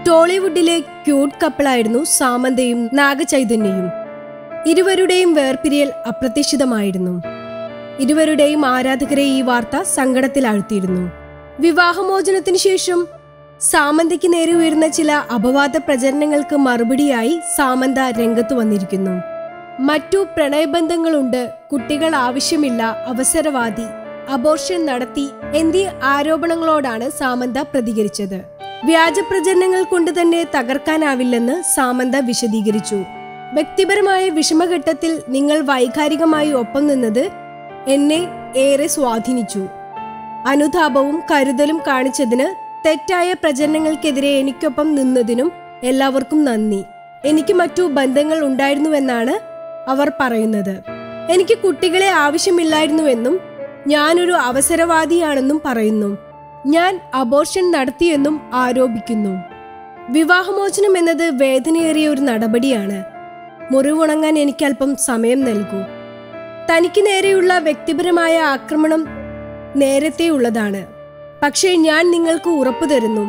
ടോളിവുഡിലെ cute കപ്പിളായിരുന്നു സാമന്തയും നാഗചൈതന്യയും ഇരുവരുടെയും വേർപിരിയൽ അപ്രതീക്ഷിതമായിരുന്നു ഇരുവരുടെയും ആരാധകരെ ഈ വാർത്ത സങ്കടത്തിലാഴ്ത്തിയിരുന്നു വിവാഹമോചനത്തിന് ശേഷം സാമന്തയ്ക്ക് നേരെ ഉയർന്ന ചില അപവാദ പ്രചരണങ്ങൾക്ക് മറുപടിയായി സാമന്ത രംഗത്തു വന്നിരിക്കുന്നു മറ്റു പ്രണയബന്ധങ്ങളുണ്ട് കുട്ടികൾ ആവശ്യമില്ല അവസരവാദി അബോർഷൻ നടത്തി എന്നീ ആരോപണങ്ങളോടാണ് സാമന്ത പ്രതികരിച്ചത് വ്യാജ പ്രചരണങ്ങൾ കൊണ്ട് തന്നെ തകർക്കാനാവില്ലെന്ന് സാമന്ത വിശദീകരിച്ചു വ്യക്തിപരമായ വിഷമഘട്ടത്തിൽ നിങ്ങൾ വൈകാരികമായി ഒപ്പം നിന്നത് എന്നെ ഏറെ സ്വാധീനിച്ചു അനുതാപവും കരുതലും കാണിച്ചതിന് തെറ്റായ പ്രചരണങ്ങൾക്കെതിരെ എനിക്കൊപ്പം നിന്നതിനും എല്ലാവർക്കും നന്ദി എനിക്ക് മറ്റു ബന്ധങ്ങൾ ഉണ്ടായിരുന്നുവെന്നാണ് അവർ പറയുന്നത് എനിക്ക് കുട്ടികളെ ആവശ്യമില്ലായിരുന്നുവെന്നും ഞാനൊരു അവസരവാദിയാണെന്നും പറയുന്നു ഞാൻ അബോർഷൻ നടത്തിയെന്നും ആരോപിക്കുന്നു വിവാഹമോചനം എന്നത് വേദനയേറിയ ഒരു നടപടിയാണ് മുറിവുണങ്ങാൻ എനിക്ക് അല്പം സമയം നൽകൂ തനിക്ക് നേരെയുള്ള വ്യക്തിപരമായ ആക്രമണം നേരത്തെ ഉള്ളതാണ് പക്ഷേ ഞാൻ നിങ്ങൾക്ക് ഉറപ്പു തരുന്നു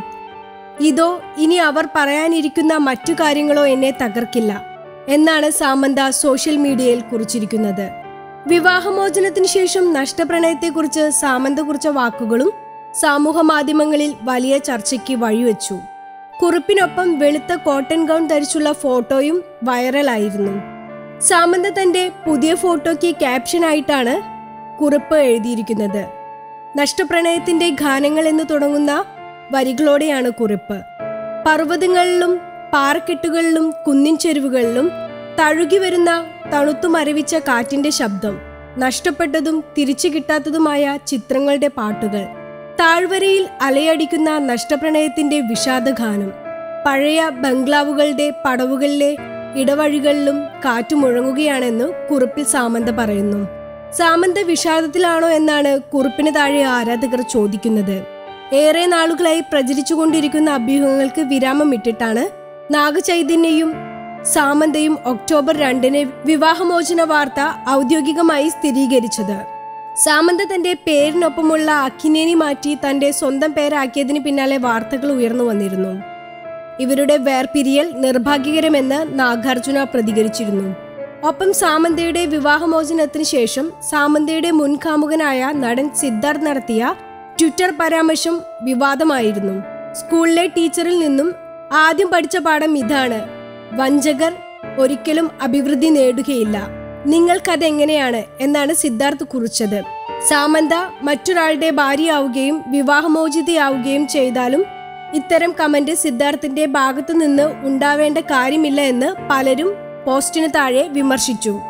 ഇതോ ഇനി അവർ പറയാനിരിക്കുന്ന മറ്റു കാര്യങ്ങളോ എന്നെ തകർക്കില്ല എന്നാണ് സാമന്ത സോഷ്യൽ മീഡിയയിൽ കുറിച്ചിരിക്കുന്നത് വിവാഹമോചനത്തിന് ശേഷം നഷ്ടപ്രണയത്തെക്കുറിച്ച് സാമന്ത കുറിച്ച വാക്കുകളും സമൂഹ മാധ്യമങ്ങളിൽ വലിയ ചർച്ചയ്ക്ക് വഴിവെച്ചു കുറിപ്പിനൊപ്പം വെളുത്ത കോട്ടൺ ഗൗൺ ധരിച്ചുള്ള ഫോട്ടോയും വൈറലായിരുന്നു സാമന്ത തന്റെ പുതിയ ഫോട്ടോയ്ക്ക് ക്യാപ്ഷനായിട്ടാണ് കുറിപ്പ് എഴുതിയിരിക്കുന്നത് നഷ്ടപ്രണയത്തിന്റെ ഗാനങ്ങൾ എന്ന് തുടങ്ങുന്ന വരികളോടെയാണ് കുറിപ്പ് പർവ്വതങ്ങളിലും പാറക്കെട്ടുകളിലും കുന്നിൻ ചെരുവുകളിലും തഴുകി വരുന്ന തണുത്തു മരവിച്ച കാറ്റിന്റെ ശബ്ദം നഷ്ടപ്പെട്ടതും തിരിച്ചു കിട്ടാത്തതുമായ ചിത്രങ്ങളുടെ പാട്ടുകൾ താഴ്വരയിൽ അലയടിക്കുന്ന നഷ്ടപ്രണയത്തിന്റെ വിഷാദഗാനം പഴയ ബംഗ്ലാവുകളുടെ പടവുകളിലെ ഇടവഴികളിലും കാറ്റു മുഴങ്ങുകയാണെന്ന് കുറിപ്പിൽ സാമന്ത പറയുന്നു സാമന്ത വിഷാദത്തിലാണോ എന്നാണ് കുറിപ്പിന് താഴെ ആരാധകർ ചോദിക്കുന്നത് ഏറെ നാളുകളായി പ്രചരിച്ചുകൊണ്ടിരിക്കുന്ന അഭ്യൂഹങ്ങൾക്ക് വിരാമം ഇട്ടിട്ടാണ് നാഗചൈതന്യയും സാമന്തയും ഒക്ടോബർ രണ്ടിന് വിവാഹമോചന വാർത്ത ഔദ്യോഗികമായി സ്ഥിരീകരിച്ചത് സാമന്ത തന്റെ പേരിനൊപ്പമുള്ള അക്കിനേനി മാറ്റി തന്റെ സ്വന്തം പേരാക്കിയതിന് പിന്നാലെ വാർത്തകൾ ഉയർന്നു വന്നിരുന്നു ഇവരുടെ വേർപിരിയൽ നിർഭാഗ്യകരമെന്ന് നാഗാർജുന പ്രതികരിച്ചിരുന്നു ഒപ്പം സാമന്തയുടെ വിവാഹമോചനത്തിന് ശേഷം സാമന്തയുടെ മുൻകാമുകനായ നടൻ സിദ്ധാർത്ഥ് നടത്തിയ ട്വിറ്റർ പരാമർശം വിവാദമായിരുന്നു സ്കൂളിലെ ടീച്ചറിൽ നിന്നും ആദ്യം പഠിച്ച പാഠം ഇതാണ് വഞ്ചകർ ഒരിക്കലും അഭിവൃദ്ധി നേടുകയില്ല നിങ്ങൾക്കതെങ്ങനെയാണ് എന്നാണ് സിദ്ധാർത്ഥ് കുറിച്ചത് സാമന്ത മറ്റൊരാളുടെ ഭാര്യയാവുകയും വിവാഹമോചിതയാവുകയും ചെയ്താലും ഇത്തരം കമന്റ് സിദ്ധാർത്ഥിന്റെ ഭാഗത്തു നിന്ന് ഉണ്ടാവേണ്ട കാര്യമില്ല എന്ന് പലരും പോസ്റ്റിന് താഴെ വിമർശിച്ചു